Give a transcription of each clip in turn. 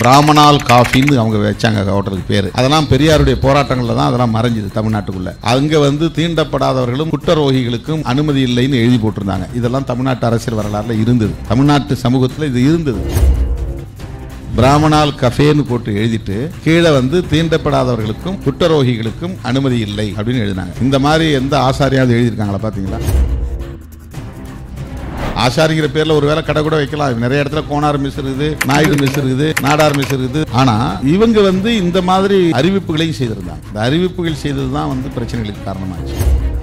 பிராமணால் காஃபின்னு அவங்க வச்சாங்க ஹோட்டலுக்கு பேர் அதெல்லாம் பெரியாருடைய போராட்டங்கள்ல தான் அதெல்லாம் மறைஞ்சது தமிழ்நாட்டுக்குள்ள அங்க வந்து தீண்டப்படாதவர்களும் குற்றரோகிகளுக்கும் அனுமதி இல்லைன்னு எழுதி போட்டிருந்தாங்க இதெல்லாம் தமிழ்நாட்டு அரசியல் வரலாறுல இருந்தது தமிழ்நாட்டு சமூகத்துல இது இருந்தது பிராமணால் கஃபேன்னு போட்டு எழுதிட்டு கீழே வந்து தீண்டப்படாதவர்களுக்கும் குற்றரோகிகளுக்கும் அனுமதி இல்லை அப்படின்னு எழுதினாங்க இந்த மாதிரி எந்த ஆசாரியாவது எழுதியிருக்காங்களா பாத்தீங்களா ஆசாரிங்கிற பேர்ல ஒரு வேளை கடை கூட வைக்கலாம் நிறைய இடத்துல கோனார் மிஸ் இருக்குது நாயுடு மிஸ் இருக்குது நாடார் மிஸ் இருக்குது ஆனா இவங்க வந்து இந்த மாதிரி அறிவிப்புகளையும் செய்திருந்தாங்க இந்த அறிவிப்புகள் செய்தது தான் வந்து பிரச்சனைகளுக்கு காரணமாச்சு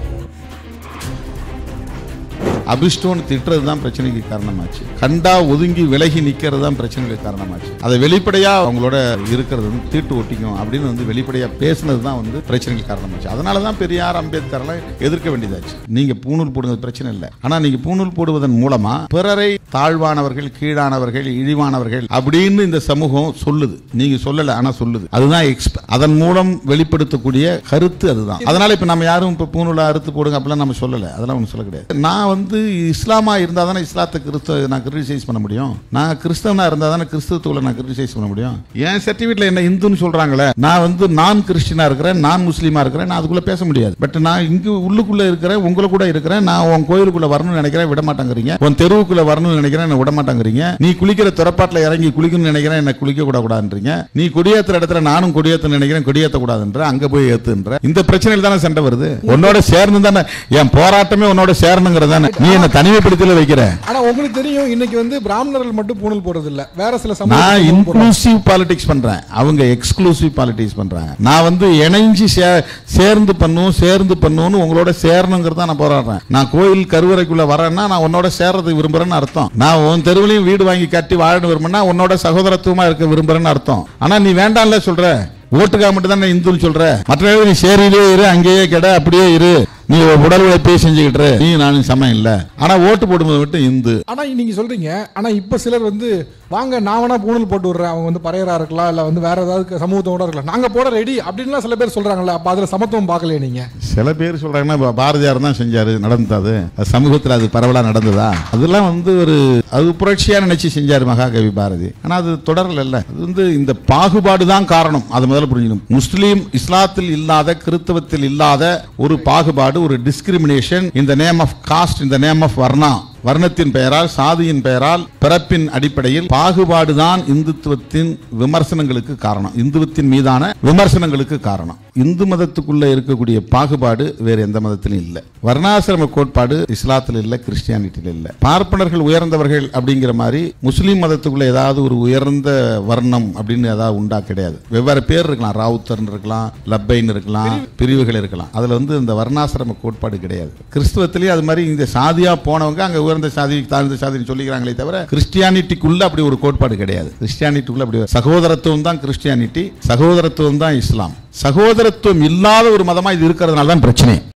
அபிஷ்டோன்னு திட்டுறது தான் பிரச்சனைக்கு காரணமாச்சு கண்டா ஒதுங்கி விலகி நிக்கிறது தான் பிரச்சனைகளுக்கு காரணமாச்சு அதை வெளிப்படையா அவங்களோட இருக்கிறது வந்து தீட்டு ஒட்டிக்கும் அப்படின்னு வந்து வெளிப்படையா பேசுனது தான் வந்து பிரச்சனைக்கு காரணமாச்சு அதனால தான் பெரியார் அம்பேத்கர்லாம் எதிர்க்க வேண்டியதாச்சு நீங்க பூணூல் போடுறது பிரச்சனை இல்லை ஆனா நீங்க பூணூல் போடுவதன் மூலமா பிறரை தாழ்வானவர்கள் கீழானவர்கள் இழிவானவர்கள் அப்படின்னு இந்த சமூகம் சொல்லுது நீங்க சொல்லல ஆனா சொல்லுது அதுதான் எக்ஸ்ப அதன் மூலம் வெளிப்படுத்தக்கூடிய கருத்து அதுதான் அதனால இப்ப நம்ம யாரும் இப்ப பூணூலை அறுத்து போடுங்க அப்படிலாம் நம்ம சொல்லல அதெல்லாம் ஒன்றும் சொல்ல கிடையாது நான் வந்து இஸ்லாமா இருந்தா தானே இஸ்லாத்தை கிறிஸ்தவ நான் கிரிட்டிசைஸ் பண்ண முடியும் நான் கிறிஸ்தவனா இருந்தா தானே கிறிஸ்தவத்துக்குள்ள நான் கிரிட்டிசைஸ் பண்ண முடியும் என் சர்டிஃபிகேட்ல என்ன இந்துன்னு சொல்றாங்களே நான் வந்து நான் கிறிஸ்டினா இருக்கிறேன் நான் முஸ்லீமா இருக்கிறேன் நான் அதுக்குள்ள பேச முடியாது பட் நான் இங்கு உள்ளுக்குள்ள இருக்கிறேன் உங்களை கூட இருக்கிறேன் நான் உன் கோயிலுக்குள்ள வரணும்னு நினைக்கிறேன் விட மாட்டாங்கிறீங்க உன் தெருவுக்குள்ள வரணும்னு நினைக்கிறேன் என்ன விட மாட்டாங்கிறீங்க நீ குளிக்கிற துறப்பாட்டில் இறங்கி குளிக்கணும்னு நினைக்கிறேன் என்ன குளிக்க கூட கூடாதுன்றீங்க நீ கொடியேத்துற இடத்துல நானும் கொடியேத்த நினைக்கிறேன் கொடியேத்த கூடாதுன்ற அங்க போய் ஏத்துன்ற இந்த பிரச்சனையில் தானே சண்டை வருது உன்னோட சேர்ந்து தானே என் போராட்டமே உன்னோட சேரணுங்கிறது தானே நீ என்ன தனிமைப்படுத்தல வைக்கிற ஆனா உங்களுக்கு தெரியும் இன்னைக்கு வந்து பிராமணர்கள் மட்டும் பூணல் போடுறது இல்ல வேற சில நான் சமூகம் இன்க்ளூசிவ் பாலிடிக்ஸ் பண்றேன் அவங்க எக்ஸ்க்ளூசிவ் பாலிடிக்ஸ் பண்றாங்க நான் வந்து இணைஞ்சு சே- சேர்ந்து பண்ணும் சேர்ந்து பண்ணுன்னு உங்களோட சேரணுங்கிறது தான் நான் போராடுறேன் நான் கோயில் கருவறைக்குள்ள வரேன்னா நான் உன்னோட சேர்றது விரும்புறேன்னு அர்த்தம் நான் உன் தெருவுலையும் வீடு வாங்கி கட்டி வாழ விரும்பினா உன்னோட சகோதரத்துவமா இருக்க விரும்புறேன்னு அர்த்தம் ஆனா நீ வேண்டாம்ல சொல்ற ஓட்டுக்காக மட்டும் தான் இந்துன்னு சொல்ற மற்ற நீ சேரியிலே இரு அங்கேயே கிட அப்படியே இரு நீ உடல் உழைப்பே செஞ்சுக்கிட்டு இரு. நீ நானும் சமம் இல்ல ஆனா ஓட்டு போடும்போது மட்டும் இந்து ஆனா நீங்க சொல்றீங்க ஆனா இப்ப சிலர் வந்து வாங்க நான் வேணா பூணல் போட்டு விடுறேன் அவங்க வந்து பறையரா இருக்கலாம் இல்ல வந்து வேற ஏதாவது சமூகத்தோட இருக்கலாம் நாங்க போட ரெடி அப்படின்லாம் சில பேர் சொல்றாங்கல்ல அப்ப அதுல சமத்துவம் பார்க்கலையே நீங்க சில பேர் சொல்றாங்கன்னா இப்ப பாரதியார் தான் செஞ்சாரு நடந்தது அது சமூகத்தில் அது பரவலா நடந்ததா அதெல்லாம் வந்து ஒரு அது புரட்சியா நினைச்சு செஞ்சாரு மகாகவி பாரதி ஆனா அது தொடரல அது வந்து இந்த பாகுபாடு தான் காரணம் அது முதல்ல புரிஞ்சுக்கணும் முஸ்லீம் இஸ்லாத்தில் இல்லாத கிறிஸ்தவத்தில் இல்லாத ஒரு பாகுபாடு ஒரு டிஸ்கிரிமினேஷன் இந்த நேம் ஆஃப் காஸ்ட் இந்த நேம் ஆஃப் வர்ணா வர்ணத்தின் பெயரால் சாதியின் பெயரால் பிறப்பின் அடிப்படையில் பாகுபாடுதான் இந்துத்துவத்தின் விமர்சனங்களுக்கு காரணம் இந்துவத்தின் மீதான விமர்சனங்களுக்கு காரணம் இந்து மதத்துக்குள்ள இருக்கக்கூடிய பாகுபாடு வேற எந்த மதத்திலும் இல்லை வர்ணாசிரம கோட்பாடு இஸ்லாத்தில் இல்லை கிறிஸ்டியானிட்டியில் இல்லை பார்ப்பனர்கள் உயர்ந்தவர்கள் அப்படிங்கிற மாதிரி முஸ்லீம் மதத்துக்குள்ள ஏதாவது ஒரு உயர்ந்த வர்ணம் அப்படின்னு ஏதாவது உண்டா கிடையாது வெவ்வேறு பேர் இருக்கலாம் ராவுத்தர்னு இருக்கலாம் லப்பைன்னு இருக்கலாம் பிரிவுகள் இருக்கலாம் அதுல வந்து இந்த வர்ணாசிரம கோட்பாடு கிடையாது கிறிஸ்துவத்திலேயே அது மாதிரி இந்த சாதியா போனவங்க அங்க உயர்ந்த சாதி தாழ்ந்த சாதின்னு சொல்லிக்கிறாங்களே தவிர கிறிஸ்டியானிட்டிக்குள்ள அப்படி ஒரு கோட்பாடு கிடையாது கிறிஸ்டியானிட்டிக்குள்ள அப்படி சகோதரத்துவம் தான் கிறிஸ்டியானிட்டி சகோதரத்துவம் தான் இஸ்லாம் சகோதரத்துவம் இல்லாத ஒரு மதமா இது இருக்கிறதுனால தான் பிரச்சனை